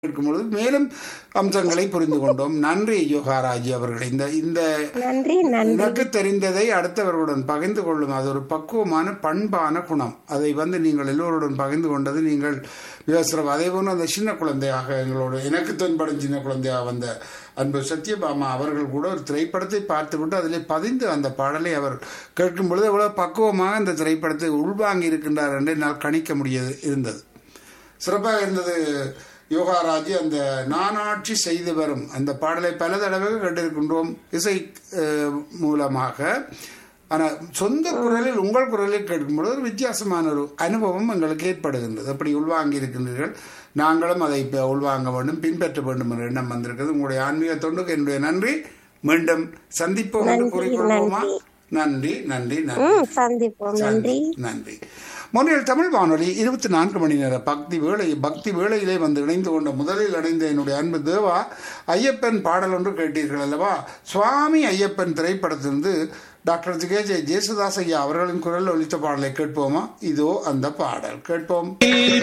இருக்கும் பொழுது மேலும் அம்சங்களை புரிந்து கொண்டோம் நன்றி யோகாராஜி அவர்கள் இந்த இந்த நன்றி நன்றி எனக்கு தெரிந்ததை அடுத்தவர்களுடன் பகிர்ந்து கொள்ளும் அது ஒரு பக்குவமான பண்பான குணம் அதை வந்து நீங்கள் எல்லோருடன் பகிர்ந்து கொண்டது நீங்கள் விவசாயம் அதே போன்று அந்த சின்ன குழந்தையாக எங்களோட எனக்கு தென்படும் சின்ன குழந்தையாக வந்த அன்பு சத்யபாமா அவர்கள் கூட ஒரு திரைப்படத்தை பார்த்துவிட்டு அதிலே பதிந்து அந்த பாடலை அவர் கேட்கும் பொழுது எவ்வளவு பக்குவமாக அந்த திரைப்படத்தை உள்வாங்கி இருக்கின்றார் என்று என்னால் கணிக்க முடியாது இருந்தது சிறப்பாக இருந்தது யோகாராஜி அந்த நானாட்சி செய்து வரும் அந்த பாடலை பல தடவை கேட்டிருக்கின்றோம் இசை அஹ், மூலமாக ஆனால் சொந்த குரலில் உங்கள் குரலில் கேட்கும்பொழுது ஒரு வித்தியாசமான ஒரு அனுபவம் எங்களுக்கு ஏற்படுகின்றது அப்படி உள்வாங்கி இருக்கின்றீர்கள் நாங்களும் அதை இப்ப உள்வாங்க வேண்டும் பின்பற்ற வேண்டும் என்ற எண்ணம் வந்திருக்கிறது உங்களுடைய ஆன்மீக தொண்டுக்கு என்னுடைய நன்றி மீண்டும் சந்திப்போம் என்று கூறிக்கொள்வோமா நன்றி நன்றி நன்றி ம் சந்திப்போம் நன்றி நன்றி முன்னில் தமிழ் வானொலி இருபத்தி நான்கு மணி நேர பக்தி வேளை பக்தி வேளையிலே வந்து இணைந்து கொண்ட முதலில் அடைந்த என்னுடைய அன்பு தேவா ஐயப்பன் பாடல் ஒன்று கேட்டீர்கள் அல்லவா சுவாமி ஐயப்பன் திரைப்படத்திலிருந்து டாக்டர் ஜே ஜே ஜேசுதாஸ் ஐயா அவர்களின் குரல் ஒலித்த பாடலை கேட்போமா இதோ அந்த பாடல் கேட்போம்